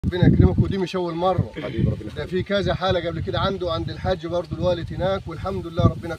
ربنا يكرمك ودي مش اول مره حبيبي ربنا ده في كذا حاله قبل كده عنده عند الحاج برضه الوالد هناك والحمد لله ربنا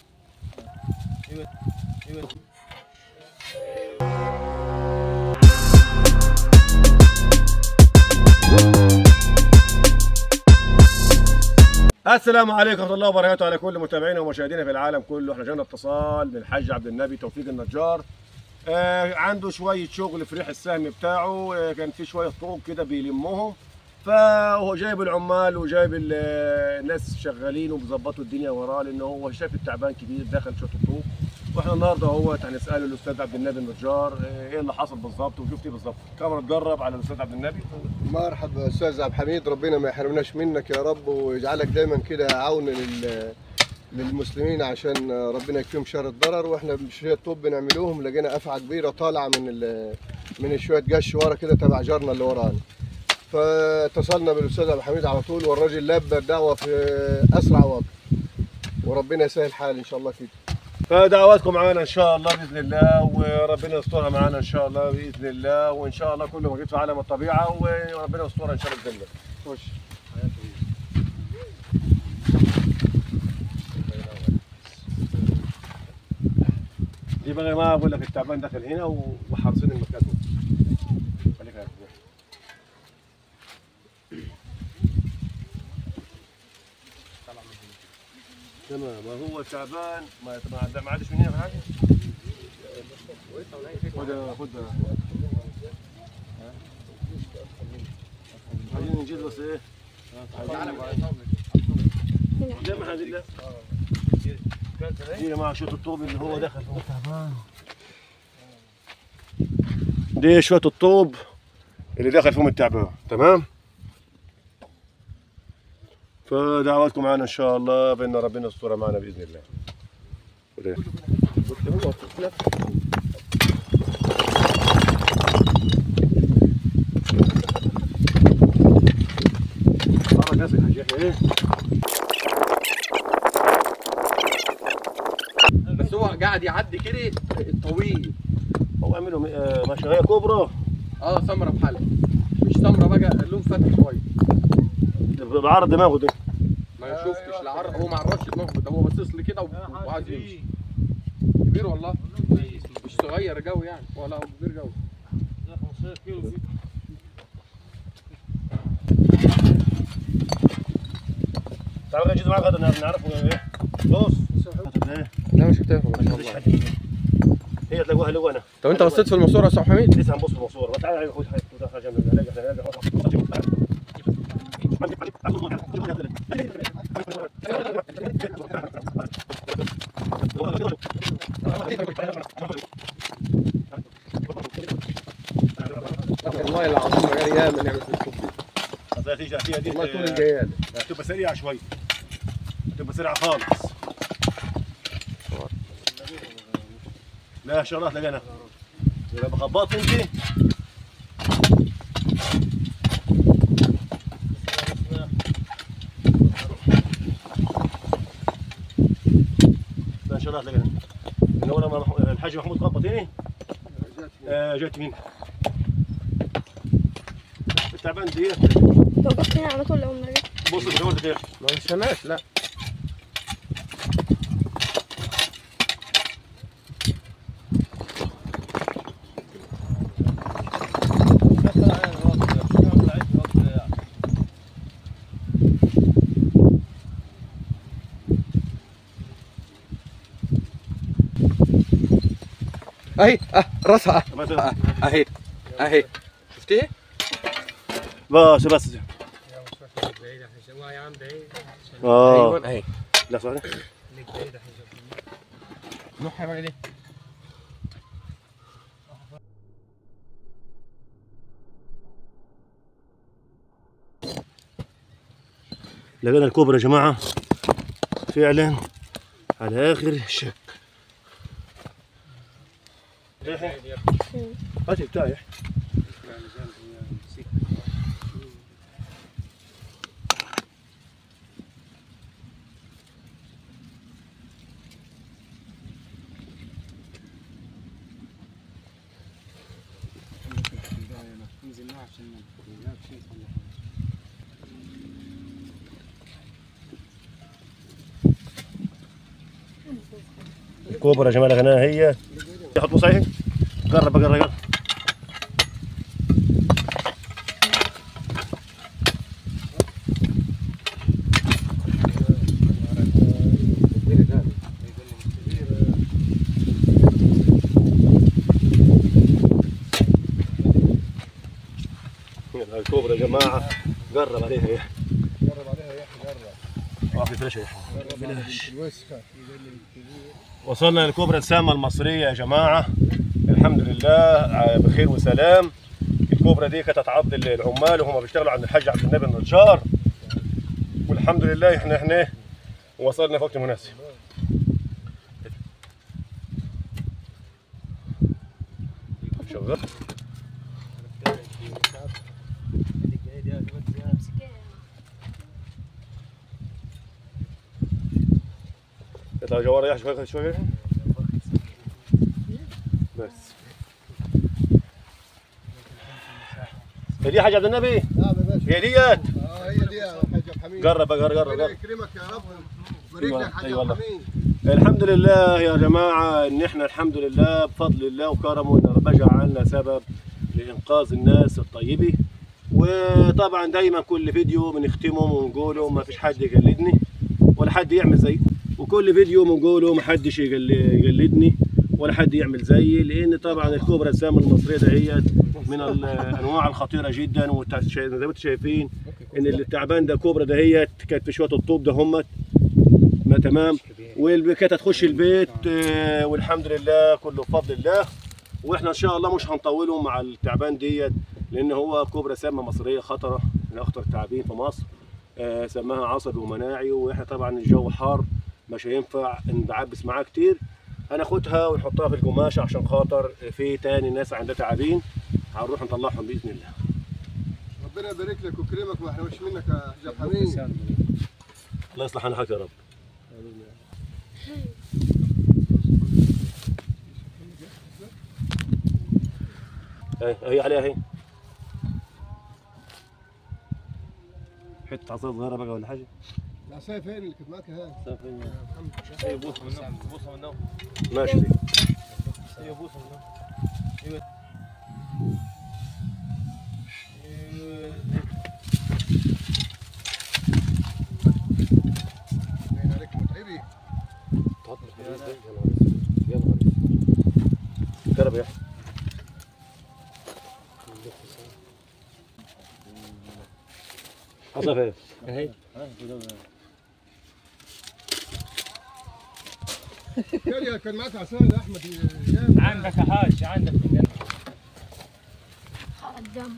السلام عليكم ورحمه الله وبركاته على كل متابعينا ومشاهدينا في العالم كله احنا جانا اتصال بالحاج عبد النبي توفيق النجار آه عنده شويه شغل في ريح السهم بتاعه آه كان في شويه طرق كده بيلمهم فهو جايب العمال وجايب ال- آه، الناس شغالين وبيظبطوا الدنيا وراه لان هو شايف التعبان كبير داخل شويه الطوب واحنا النهارده هو هنساله الاستاذ عبد النبي النجار آه، ايه اللي حصل بالظبط وشفت ايه بالظبط كاميرا تجرب على الاستاذ عبد النبي مرحبا استاذ عبد الحميد ربنا ما يحرمناش منك يا رب ويجعلك دايما كده عون لل للمسلمين عشان ربنا يكفيهم شر الضرر واحنا بشويه طوب بنعملوهم لقينا افعى كبيره طالعه من ال- من شويه قش ورا كده تبع جارنا اللي ورانا فاتصلنا بالاستاذ عبد الحميد على طول والراجل لبى الدعوه في اسرع وقت وربنا يسهل الحال ان شاء الله كده فدعواتكم معانا ان شاء الله باذن الله وربنا يسترها معانا ان شاء الله باذن الله وان شاء الله كله موجود في عالم الطبيعه وربنا يسترها ان شاء الله باذن الله خش دي بقى ما بقول لك التعبان داخل هنا و- وحارسين المكان كله. خليك يا أخوي. تمام ما هو تعبان ما ما ما عادش من هنا في حاجه خد خد عايزين نجيب بس ايه زي ما هذه الله دي يا جماعه شويه الطوب اللي هو دخل هو تعبان دي شويه الطوب اللي دخل فيهم التعبان تمام فدعواتكم معنا ان شاء الله بان ربنا يسترها معنا باذن الله وده. حرك نفسك يا حاج يحيى ايه بس هو قاعد يعدي كده طويل هو اعملوا آه، ماشي هي كوبرا اه سمره بحالها مش سمره بقى اللون فاتح شويه بعرض دماغه ده ما شفتش لا عرف هو ما عرفش دماغه ده هو باصص لي كده و- وعايز يمشي كبير والله مش صغير جو يعني ولا هو كبير جو تعال نجي معاك غدا نعرفه ايه بص ايه لا مش هتعرف ما شاء مفيش الله حد هي تلاقوها لو انا طب انت بصيت في الماسوره يا استاذ حميد لسه هنبص في الماسوره وتعالى خد حاجه خد حاجه جنب هلاقي والله العظيم ما جاي ياما نعمل في الكوب دي والله طول الجيال تبقى سريعه شوي تبقى سريعه خالص لا شغلات لقينا اذا بخبط انت لا شغلات لقينا من اول ما مح- الحاج محمود خبط هنا آه، جات مين التعبان دي توقفتني على طول أول ما جيت بص في دورتك يا اخي ما مشيناش لا اهي اه راسها بس اه اهي اهي شفتيه؟ بس بس اه ايوه اهي لا صح نوح يا بقى دي لقينا الكوبرا يا جماعة فعلا على آخر الشك هاتي بتاعي الكوبرا يا جماعه غناها هي يحط صحيح جرب جرب جرب يلا الكوبرا يا جماعه جرب عليها يا جرب عليها يا اخي جرب اه في فلاش يا جرب على الوسخه وصلنا لكوبرا السامة المصرية يا جماعة الحمد لله آه، بخير وسلام الكوبرا دي كانت هتعض العمال وهم بيشتغلوا عند الحاج عبد النبي النجار والحمد لله احنا احنا وصلنا في وقت مناسب شغال يطلع جوار يحشي شوية شوية بس هي دي حاجة عبد النبي نعم يا باشا هي ديت اه هي دي يا حاج عبد الحميد جرب جرب جرب ربنا جرب يكرمك يا رب بارك أيوة، لك حاج أيوة عبد والله. الحميد الحمد لله يا جماعة إن إحنا الحمد لله بفضل الله وكرمه إن ربنا جعلنا سبب لإنقاذ الناس الطيبة وطبعا دايما كل فيديو بنختمه ونقوله ما فيش حد يقلدني ولا حد يعمل زي وكل فيديو بنقوله ما حدش يقل- يقلدني ولا حد يعمل زيي لان طبعا الكوبرا السامه المصريه دهيت من الانواع الخطيره جدا وزي ما انتم شايفين ان التعبان ده كوبرا دهيت كانت في شويه الطوب ده همت ما تمام واللي كانت هتخش البيت آه، والحمد لله كله بفضل الله واحنا ان شاء الله مش هنطوله مع التعبان ديت لان هو كوبرا سامه مصريه خطره من اخطر التعابين في مصر آه، سماها عصبي ومناعي واحنا طبعا الجو حار مش هينفع ندعبس معاه كتير هناخدها ونحطها في القماشه عشان خاطر في تاني ناس عندها تعابين هنروح نطلعهم باذن الله ربنا يبارك لك ويكرمك ما احرمش منك يا حاج عبد الحميد الله يصلح حالك يا رب اهي هي عليها اهي حته عصايه صغيره بقى ولا حاجه العصايه فين اللي كانت معاك هاي ماشي دي باين عليك متعبي جرب يا أحمد. حصل فين؟ كان كان معاك عصايه يا احمد جامد. عندك يا حاج عندك في الجنة قدام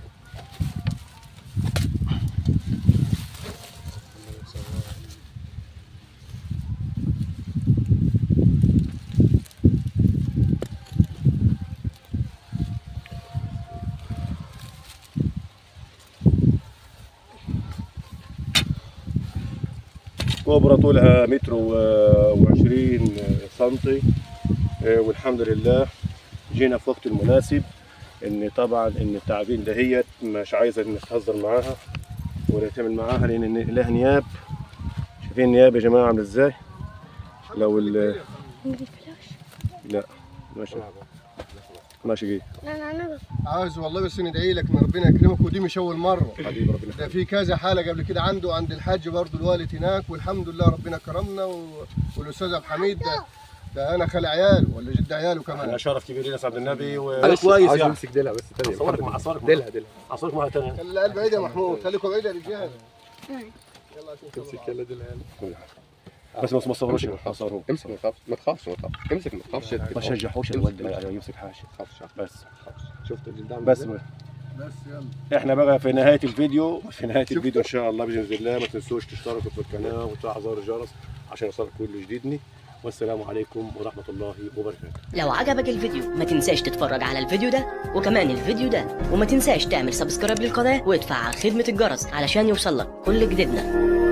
كوبرا طولها متر وعشرين سنتي آه، والحمد لله جينا في وقت المناسب ان طبعا ان التعابين دهيت مش عايزه انك تهزر معاها ولا تعمل معاها لان لها نياب شايفين النياب يا جماعه عامله ازاي لو ال نجيب فلاش لا ماشي ماشي جاي لا لا انا عاوز والله بس ندعي لك ان ربنا يكرمك ودي مش اول مره حبيبي ربنا ده في كذا حاله قبل كده عنده عند الحاج برضه الوالد هناك والحمد لله ربنا كرمنا و... والاستاذ عبد الحميد ده ده انا خال عياله ولا جد عياله انا كمان شرف كبير لنا عبد النبي معلش، وكويس عايز يعني امسك ديلها بس تاني أصورك مع- أصورك مع- ديلها ديلها اصورك معها تاني خلي القلب بعيد يا محمود خليكم بعيد يا رجال يلا عشان امسك تطلع. يلا ديلها يلا بس ما ما تصوروش امسك، اصورهم امسك ما تخافش ما تخافش ما تخافش امسك ما تخافش ما تشجعوش الولد لا، يمسك حاجه ما تخافش بس شفت الجلدان بس إزاي؟ بس يلا احنا بقى في نهايه الفيديو في نهايه الفيديو ان شاء الله باذن الله ما تنسوش تشتركوا في القناه وتفعلوا زر الجرس عشان يوصلك كل جديدني والسلام عليكم ورحمه الله وبركاته لو عجبك الفيديو ما تنساش تتفرج على الفيديو ده وكمان الفيديو ده وما تنساش تعمل سبسكرايب للقناة وتفعل خدمة الجرس علشان يوصلك كل جديدنا